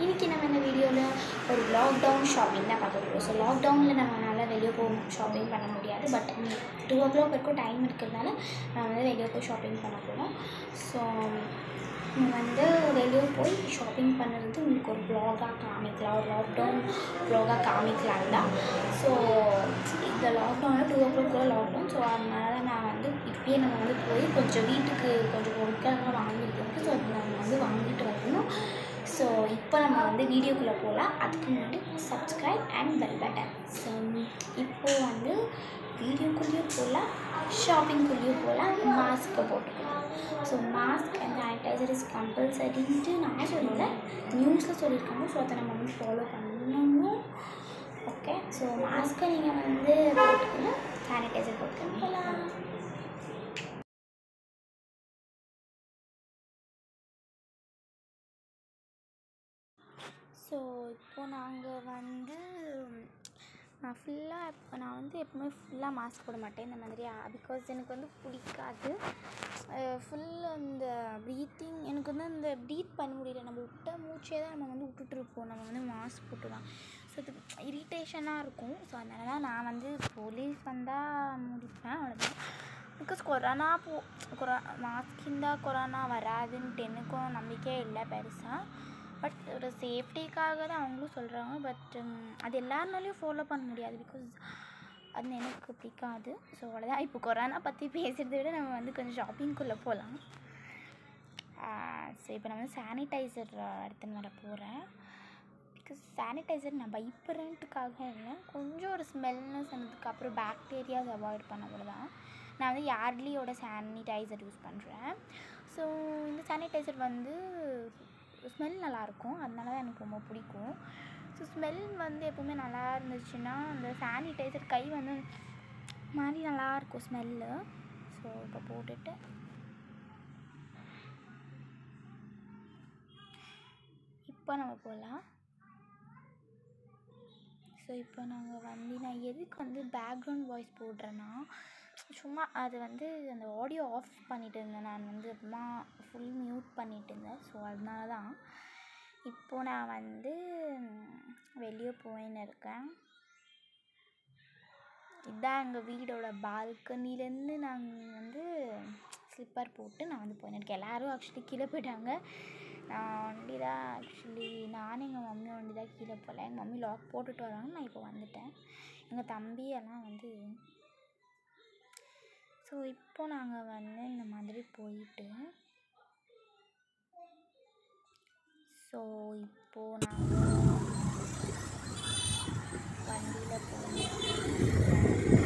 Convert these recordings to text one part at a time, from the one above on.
இன்றைக்கி நம்ம இந்த வீடியோவில் ஒரு லாக்டவுன் ஷாப்பிங் தான் பார்க்க போகிறோம் ஸோ லாக்டவுனில் நம்மளால் வெளியே போய் ஷாப்பிங் பண்ண முடியாது பட் டூ ஓ கிளாக் வரைக்கும் டைம் இருக்கிறதுனால நம்ம வந்து வெளியே போய் ஷாப்பிங் பண்ண போகிறோம் ஸோ நம்ம வந்து வெளியே போய் ஷாப்பிங் பண்ணுறது உங்களுக்கு ஒரு வ்ளாகாக காமிக்கலாம் ஒரு லாக்டவுன் வ்ளாகாக காமிக்கலாம் தான் ஸோ இந்த லாக்டவுனில் two o'clock lockdown so அதனால நான் வந்து இப்பயே நம்ம வந்து போய் கொஞ்சம் வீட்டுக்கு கொஞ்சம் பொருட்கள்லாம் வாங்கிட்டு இருக்கு ஸோ அது நம்ம வந்து வாங்கிட்டு வரணும் ஸோ இப்போ நம்ம வந்து வீடியோக்குள்ளே போகலாம் அதுக்கு முன்னாடி subscribe and bell button so இப்போது வந்து வீடியோக்குள்ளேயும் போகலாம் ஷாப்பிங்குள்ளேயும் போகலாம் மாஸ்க்கை போட்டுக்கலாம் so mask and sanitiser is கம்பல்சரின்ட்டு நான் சொல்லலை நியூஸில் சொல்லியிருக்காங்க ஸோ அதை நம்ம வந்து ஃபாலோ பண்ணணும் ஓகே ஸோ மாஸ்க்கை நீங்கள் வந்து போட்டுக்கணும் சானிடைசர் போட்டுக்கணும் போகலாம் ஸோ இப்போ நாங்கள் வந்து நான் ஃபுல்லாக இப்போ நான் வந்து எப்பவுமே ஃபுல்லாக மாஸ்க் போட மாட்டேன் இந்த மாதிரி பிகாஸ் எனக்கு வந்து பிடிக்காது ஃபுல் அந்த ப்ரீத்திங் எனக்கு வந்து அந்த ப்ரீத் பண்ண முடியல நம்ம விட்ட மூச்சே தான் நம்ம வந்து விட்டுட்டு இருப்போம் நம்ம வந்து மாஸ்க் போட்டு தான் ஸோ இது இரிட்டேஷனாக இருக்கும் ஸோ அதனால தான் நான் வந்து போலீஸ் வந்தால் முடிப்பேன் அவ்வளோதான் பிகாஸ் கொரோனா போ கொரோ மாஸ்க் இருந்தால் கொரோனா வராதுன்ட்டு எனக்கும் நம்பிக்கையே இல்லை பெருசாக பட் ஒரு சேஃப்டிக்காக தான் அவங்களும் சொல்கிறாங்க பட் அது எல்லாருனாலையும் ஃபாலோ பண்ண முடியாது பிகாஸ் அது எனக்கு பிடிக்காது ஸோ அவ்வளோதான் இப்போ கொரோனா பற்றி பேசுகிறத விட நம்ம வந்து கொஞ்சம் ஷாப்பிங்குள்ளே போகலாம் ஸோ இப்போ நான் வந்து சானிடைசர் எடுத்துன்னு வர போகிறேன் பிகாஸ் சானிடைசர் நான் பயப்படுறேன்ட்டுக்காக இல்லை கொஞ்சம் ஒரு ஸ்மெல்னஸ் வந்ததுக்கு அப்புறம் பாக்டீரியாஸ் அவாய்ட் பண்ண தான் நான் வந்து யார்ட்லியோட சானிடைசர் யூஸ் பண்ணுறேன் ஸோ இந்த சானிடைசர் வந்து ஸ்மெல் நல்லாயிருக்கும் அதனால தான் எனக்கு ரொம்ப பிடிக்கும் ஸோ ஸ்மெல் வந்து எப்போவுமே நல்லா இருந்துச்சுன்னா அந்த சானிடைசர் கை வந்து மாதிரி நல்லாயிருக்கும் ஸ்மெல்லு ஸோ இப்போ போட்டுட்டு இப்போ நம்ம போகலாம் ஸோ இப்போ நாங்கள் வந்து நான் எதுக்கு வந்து பேக்ரவுண்ட் வாய்ஸ் போடுறேன்னா சும்மா அது வந்து அந்த ஆடியோ ஆஃப் பண்ணிட்டு இருந்தேன் நான் வந்து அப்புறமா ஃபுல் மியூட் பண்ணிட்டு இருந்தேன் ஸோ அதனால தான் இப்போது நான் வந்து வெளியே போயின்னு இருக்கேன் இதுதான் எங்கள் வீடோட பால்கனிலேருந்து நாங்கள் வந்து ஸ்லிப்பர் போட்டு நான் வந்து போயின்னு இருக்கேன் எல்லோரும் ஆக்சுவலி கீழே போயிட்டாங்க நான் ஒண்டி தான் ஆக்சுவலி நானும் எங்கள் மம்மி ஒண்டி தான் கீழே போகல எங்கள் மம்மி லாக் போட்டுட்டு வராங்க நான் இப்போ வந்துட்டேன் எங்கள் தம்பி எல்லாம் வந்து ஸோ இப்போ நாங்கள் வந்து இந்த மாதிரி போயிட்டு ஸோ இப்போது நாங்கள் வண்டியில் போய்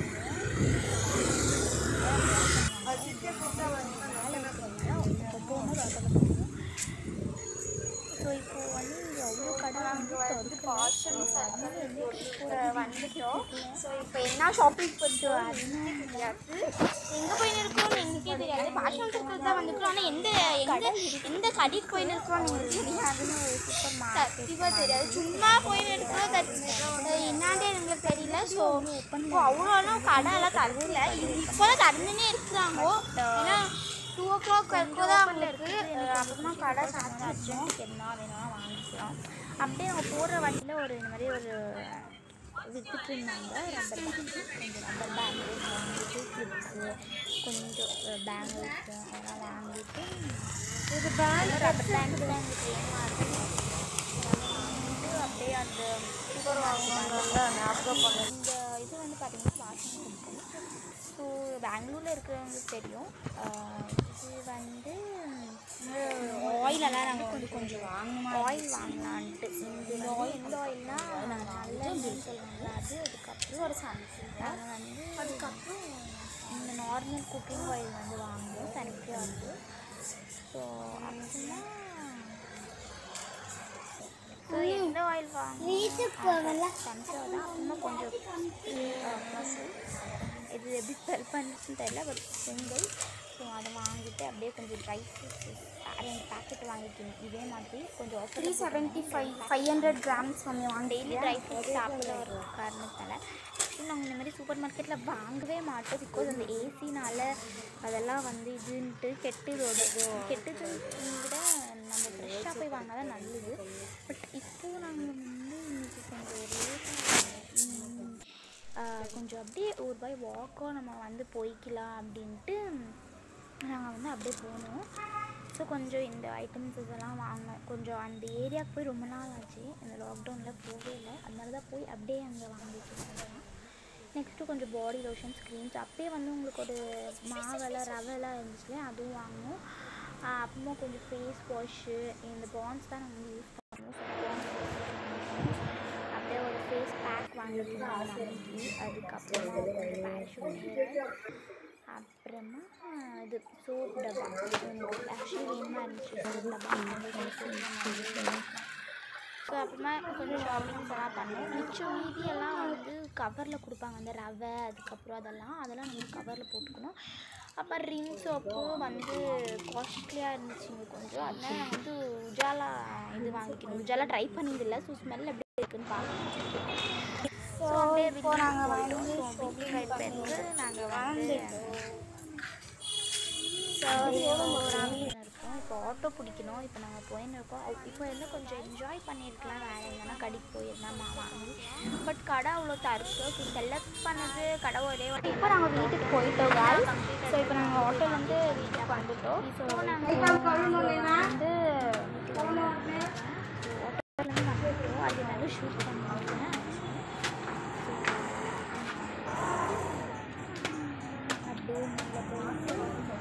ஸோ இப்போ வந்து இங்கே அவ்வளோ கடை வந்து வந்து காஷன்ஸ் வந்துட்டோம் ஸோ இப்போ என்ன ஷாப்பிங் பண்ணிட்டு அதுன்னு தெரியாது எங்கே போயின்னு இருக்கோம்னு எங்களுக்கே தெரியாது பாஷன் இருக்கிறது தான் வந்துருக்கோம் ஆனால் எந்த எந்த எந்த கடைக்கு போயின்னு இருக்கோம் எங்களுக்கு தெரியாதுன்னு சூப்பர் மார்க்கெட் தெரியாது சும்மா போயின்னு இருக்கோம் என்னாண்டே எங்களுக்கு தெரியல ஸோ இப்போ அவ்வளோலாம் கடை எல்லாம் திறக்கல இப்போ தான் திறந்துனே இருக்கிறாங்க ஏன்னா டூ ஓ கிளாக் வரைக்கும் தான் அவங்களுக்கு அப்புறமா கடை சாத்திச்சோம் என்ன வேணாலும் வாங்கிக்கலாம் அப்படியே அவங்க போடுற வண்டியில் ஒரு இந்த மாதிரி ஒரு விற்றுட்டு இருந்தாங்க ரப்பர் பேங்கு கொஞ்சம் ரப்பர் பேங்கு வாங்கிட்டு கிளிப்ஸு கொஞ்சம் பேங்கிள்ஸு அதெல்லாம் வாங்கிட்டு இது பேங்க் ரப்பர் பேங்கு தான் எங்களுக்கு வேணுமா இருக்கும் வாங்கிட்டு அப்படியே அந்த சுகர் வாங்குவாங்க ஞாபகம் இந்த இது வந்து பார்த்தீங்கன்னா வாஷிங் கம்பெனி ஸோ பெங்களூரில் இருக்கிறவங்களுக்கு தெரியும் ஆஹ் இது வந்து ஆயிலெல்லாம் நாங்கள் வந்து கொஞ்சம் வாங்கணும் ஆயில் வாங்கலான்ட்டு இந்த ஆயில் இந்த ஆயில்னால் நாங்கள் நல்ல சொல்லுவாங்களா அது அதுக்கப்புறம் ஒரு சாம்சங் நாங்கள் வந்து அதுக்கப்புறம் இந்த நார்மல் குக்கிங் ஆயில் வந்து வாங்குவோம் தனிக்கு வந்து ஸோ அப்படின்னா ஸோ எந்த ஆயில் வாங்குவோம் சன்ஃப்ளவர் தான் இன்னும் கொஞ்சம் மசூ இது எப்படி ஸ்பெல் பண்ணுறதுன்னு தெரியல பட் சிங்கிள் ஸோ அதை வாங்கிட்டு அப்படியே கொஞ்சம் ட்ரை ஃப்ரூட்ஸ் ரெண்டு பேக்கெட் வாங்கிக்கணும் இதே மாதிரி கொஞ்சம் three offer seventy five five hundred grams கம்மி வாங்க டெய்லி ட்ரை ஃப்ரூட்ஸ் சாப்பிட்ற ஒரு காரணத்தால் ஆக்சுவலி நாங்கள் இந்த மாதிரி சூப்பர் மார்க்கெட்டில் வாங்கவே மாட்டோம் பிகாஸ் அந்த ஏசினால் அதெல்லாம் வந்து இதுன்ட்டு கெட்டுதோட கெட்டுதுன்னு விட நம்ம ஃப்ரெஷ்ஷாக போய் வாங்கினா தான் நல்லது பட் இப்போ ஒரு பாய் வாக்காக நம்ம வந்து போய்க்கலாம் அப்படின்ட்டு நாங்கள் வந்து அப்படியே போனோம் ஸோ கொஞ்சம் இந்த ஐட்டம்ஸ் இதெல்லாம் வாங்கினோம் கொஞ்சம் அந்த ஏரியாவுக்கு போய் ரொம்ப நாள் ஆச்சு இந்த லாக்டவுனில் போகவே இல்லை அதனால தான் போய் அப்படியே அங்கே வாங்கிட்டு நெக்ஸ்ட்டு கொஞ்சம் பாடி லோஷன்ஸ் க்ரீம்ஸ் அப்பயே வந்து உங்களுக்கு ஒரு மாவெல்லாம் ரவெல்லாம் இருந்துச்சு அதுவும் வாங்கினோம் ஆஹ் அப்புறமா கொஞ்சம் ஃபேஸ் வாஷு இந்த பான்ஸ் தான் நாங்கள் யூஸ் பண்ணுவோம் ஸோ அப்படியே ஒரு ஃபேஸ் பேக் வாங்கியிருந்தோம் அன்னைக்கு அதுக்கப்புறமா கொஞ்சம் பேஷூட் அப்புறமா இது சோப் டப்பா ஆக்சுவலி வேணுமா இருந்துச்சு சோப் டப்பா ஸோ அப்புறமா கொஞ்சம் ஷாப்பிங்ஸ் எல்லாம் பண்ணோம் மிச்சம் மீதியெல்லாம் வந்து கவரில் கொடுப்பாங்க அந்த ரவை அதுக்கப்புறம் அதெல்லாம் அதெல்லாம் நம்ம கவரில் போட்டுக்கணும் அப்புறம் ரின் சோப்பு வந்து காஸ்ட்லியாக இருந்துச்சுங்க கொஞ்சம் அதனால நான் வந்து உஜாலா இது வாங்கிக்கணும் உஜாலா ட்ரை பண்ணதில்லை ஸோ ஸ்மெல் எப்படி இருக்குன்னு பார்க்கணும் ஸோ இப்போ நாங்கள் வந்து ட்ரை பண்ணிட்டு நாங்கள் வந்து இருக்கோம் இப்போ ஆட்டோ பிடிக்கணும் இப்போ நாங்கள் போயின்னு இருக்கோம் அவ்- இப்போ என்ன கொஞ்சம் என்ஜாய் பண்ணியிருக்கலாம் வேறு எங்கன்னா கடைக்கு போயிருந்தா மா வாங்கி பட் கடை அவ்வளோ தருக்கு செலக்ட் பண்ணது கடை ஒரே வாட்டி இப்போ நாங்கள் வீட்டுக்கு போயிட்டோம் கால் ஸோ இப்போ நாங்கள் ஆட்டோலேருந்து வீட்டுக்கு வந்துட்டோம் ஸோ நாங்கள் வந்து ஆட்டோலேருந்து வந்துட்டோம் அது நல்லா ஷூட் பண்ணுவாங்க அப்படியே மேலே போயிட்டு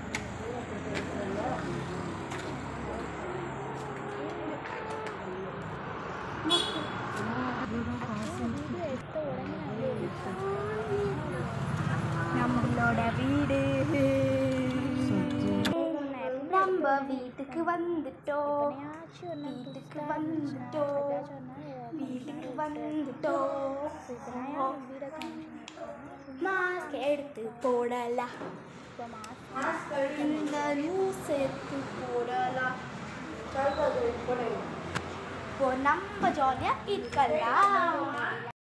வீடியோ எடுத்த உடனே அப்படியே நம்மளோட வீடு நம்ம வீட்டுக்கு வந்துட்டோம் வீட்டுக்கு வந்துட்டோம் வீட்டுக்கு வந்துட்டோம் மாஸ்க் எடுத்து போடலாம் இந்த நியூஸ் எடுத்து போடலாம் இப்போ நம்ம ஜாலியாக இருக்கலாம்